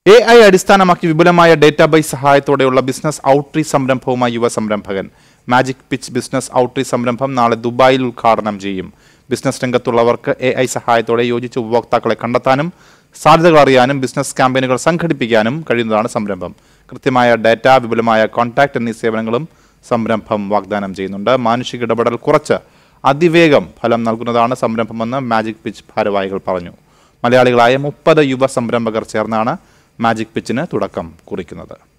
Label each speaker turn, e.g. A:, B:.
A: A I അടിസ്ഥാനമാക്കി വിപുലമായ database സഹായത്തോടെയുള്ള ബിസിനസ് ഔട്ട്റീച്ച് സംരംഭവുമായി യുവ സംരംഭകൻ മാജിക് പിച്ച് ബിസിനസ് ഔട്ട്റീച്ച് സംരംഭം നാളെ ദുബായിൽ ഉദ്ഘാടനം ചെയ്യും ബിസിനസ് രംഗത്തുള്ളവർക്ക് എ ഐ സഹായത്തോടെ യോജിച്ച ഉപഭോക്താക്കളെ കണ്ടെത്താനും സാധ്യതകൾ അറിയാനും ബിസിനസ് ക്യാമ്പയിനുകൾ സംഘടിപ്പിക്കാനും കഴിയുന്നതാണ് സംരംഭം കൃത്യമായ ഡാറ്റ വിപുലമായ കോൺടാക്ട് എന്നീ സേവനങ്ങളും സംരംഭം വാഗ്ദാനം ചെയ്യുന്നുണ്ട് മാനുഷിക ഇടപെടൽ കുറച്ച് അതിവേഗം ഫലം നൽകുന്നതാണ് സംരംഭമെന്ന് മാജിക് പിച്ച് ഭാരവാഹികൾ പറഞ്ഞു മലയാളികളായ മുപ്പത് യുവ സംരംഭകർ ചേർന്നാണ് മാജിക് പിച്ചിന് തുടക്കം കുറിക്കുന്നത്